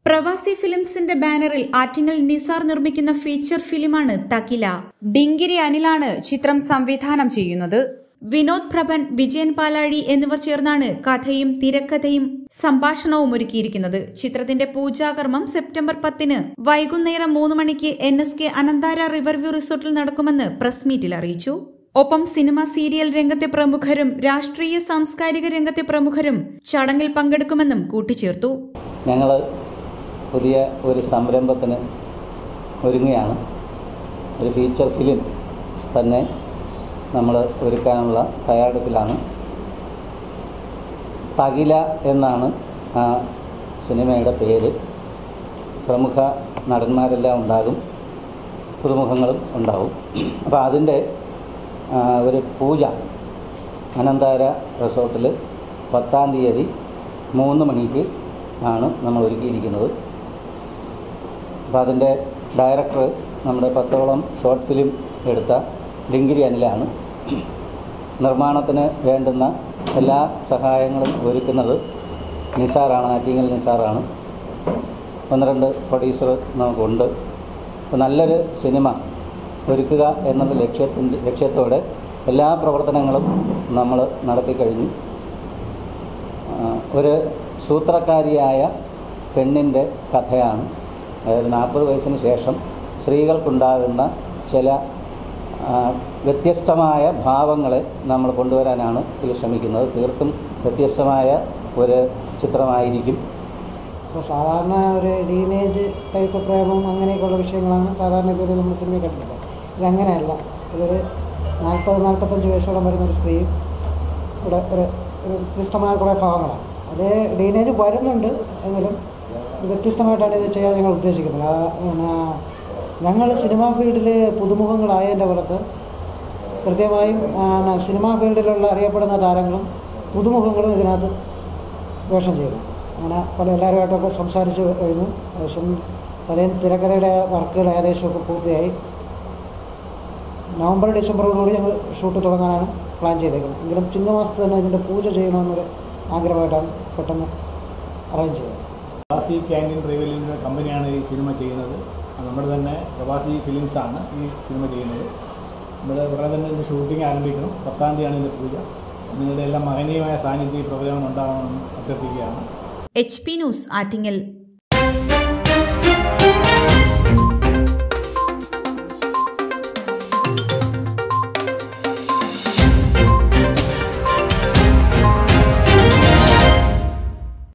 പ്രവാസി ഫിലിംസിന്റെ ബാനറിൽ ആറ്റിങ്ങൽ നിസാർ നിർമ്മിക്കുന്ന ഫീച്ചർ ഫിലിമാണ് തകില ഡിങ്കിരി അനിലാണ് ചിത്രം സംവിധാനം ചെയ്യുന്നത് വിനോദ് പ്രഭൻ വിജയൻ പാലാഴി എന്നിവർ ചേർന്നാണ് കഥയും തിരക്കഥയും സംഭാഷണവും ഒരുക്കിയിരിക്കുന്നത് ചിത്രത്തിന്റെ പൂജാകർമ്മം സെപ്റ്റംബർ പത്തിന് വൈകുന്നേരം മൂന്ന് മണിക്ക് N S K Anantara river view റിസോർട്ടിൽ നടക്കുമെന്ന് പ്രസ് മീറ്റിൽ അറിയിച്ചു ഒപ്പം സിനിമ സീരിയൽ രംഗത്തെ പ്രമുഖരും രാഷ്ട്രീയ സാംസ്കാരിക രംഗത്തെ പ്രമുഖരും ചടങ്ങിൽ പങ്കെടുക്കുമെന്നും കൂട്ടിച്ചേർത്തു ഞങ്ങൾ പുതിയ ഒരു സംരംഭത്തിന് ഒരുങ്ങുകയാണ് ഒരു ഫീച്ചർ ഫിലിം തന്നെ നമ്മൾ ഒരുക്കാനുള്ള തയ്യാറെടുപ്പിലാണ് തകില എന്നാണ് ആ സിനിമയുടെ പേര് പ്രമുഖ നടന്മാരെല്ലാം ഉണ്ടാകും പുതുമുഖങ്ങളും ഉണ്ടാവും അപ്പോൾ അതിൻ്റെ ആ, ഒരു പൂജ അനന്താര റിസോർട്ടിൽ പത്താം തീയതി മൂന്ന് മണിക്ക് ആണ് നമ്മൾ ഒരുക്കിയിരിക്കുന്നത് അപ്പോൾ അതിൻ്റെ ഡയറക്ടർ നമ്മുടെ പത്തോളം ഷോർട്ട് ഫിലിം എടുത്ത ഡിങ്കിരി അനിലാണ് നിർമ്മാണത്തിന് വേണ്ടുന്ന എല്ലാ സഹായങ്ങളും ഒരുക്കുന്നത് നിസാറാണ് ആറ്റിങ്ങൽ നിസാറാണ് ഒന്ന് രണ്ട് പ്രൊഡ്യൂസർ നമുക്കുണ്ട് അപ്പോൾ നല്ലൊരു സിനിമ ഒരുക്കുക എന്നുള്ള ലക്ഷ്യത്തിൻ്റെ ലക്ഷ്യത്തോടെ എല്ലാ പ്രവർത്തനങ്ങളും നമ്മൾ നടത്തിക്കഴിഞ്ഞു ആ, ഒരു സൂത്രക്കാരിയായ പെണ്ണിൻ്റെ കഥയാണ് അതായത് നാൽപ്പത് വയസ്സിന് ശേഷം സ്ത്രീകൾക്കുണ്ടാകുന്ന ചില ആ, വ്യത്യസ്തമായ ഭാവങ്ങളെ നമ്മൾ കൊണ്ടുവരാനാണ് ഇതിൽ ശ്രമിക്കുന്നത് തീർത്തും വ്യത്യസ്തമായ ഒരു ചിത്രമായിരിക്കും അപ്പോൾ സാധാരണ ഒരു ടീനേജ് ടൈപ്പ് പ്രേമം അങ്ങനെയൊക്കെയുള്ള വിഷയങ്ങളാണ് സാധാരണ ഇതുവരെ നമ്മൾ സിനിമയിൽ കണ്ടിട്ടുള്ളത് ഇതങ്ങനെയല്ല ഇതൊരു നാൽപ്പത് നാൽപ്പത്തഞ്ച് വയസ്സോളം വരുന്ന ഒരു സ്ത്രീയും ഇവിടെ ഒരു ഒരു വ്യത്യസ്തമായ കുറേ ഭാവങ്ങളാണ് അത് ടീനേജ് വരുന്നുണ്ട് എങ്കിലും വ്യത്യസ്തമായിട്ടാണ് ഇത് ചെയ്യാൻ ഞങ്ങൾ ഉദ്ദേശിക്കുന്നത് ആ, പിന്നെ ഞങ്ങൾ സിനിമാ ഫീൽഡിൽ പുതുമുഖങ്ങളായതിൻ്റെ പുറത്ത് കൃത്യമായും ആ, സിനിമാ ഫീൽഡിലുള്ള അറിയപ്പെടുന്ന താരങ്ങളും പുതുമുഖങ്ങളും ഇതിനകത്ത് വേഷം ചെയ്തു അങ്ങനെ പല എല്ലാവരുമായിട്ടൊക്കെ സംസാരിച്ച് കഴിഞ്ഞു ഏകദേശം കഥയും തിരക്കഥയുടെ വർക്കുകൾ ഏകദേശമൊക്കെ പൂർത്തിയായി നവംബർ ഡിസംബറോടുകൂടി ഞങ്ങൾ ഷൂട്ട് തുടങ്ങാനാണ് പ്ലാൻ ചെയ്തേക്കുന്നത് എങ്കിലും ചിങ്ങമാസത്ത് തന്നെ ഇതിൻ്റെ പൂജ ചെയ്യണമെന്നൊരു ആഗ്രഹമായിട്ടാണ് പെട്ടെന്ന് അറേഞ്ച് ചെയ്തത് പ്രവാസി ക്യാൻറ്റീൻ പ്രൈവറ്റ് ലിമിറ്റഡ് കമ്പനിയാണ് ഈ സിനിമ ചെയ്യുന്നത് അത് നമ്മുടെ തന്നെ പ്രവാസി ഫിലിംസാണ് ഈ സിനിമ ചെയ്യുന്നത് നമ്മൾ ഉടനെ തന്നെ ഇതിൻ്റെ ഷൂട്ടിംഗ് ആരംഭിക്കണം പത്താം തീയതിയാണ് ഇതിൻ്റെ പൂജ നിങ്ങളുടെ എല്ലാം മഹനീയമായ സാന്നിധ്യം ഈ പ്രോഗ്രാമിന് ഉണ്ടാവണമെന്ന് അഭ്യർത്ഥിക്കുകയാണ് എച്ച് പി ന്യൂസ് ആറ്റിങ്ങൽ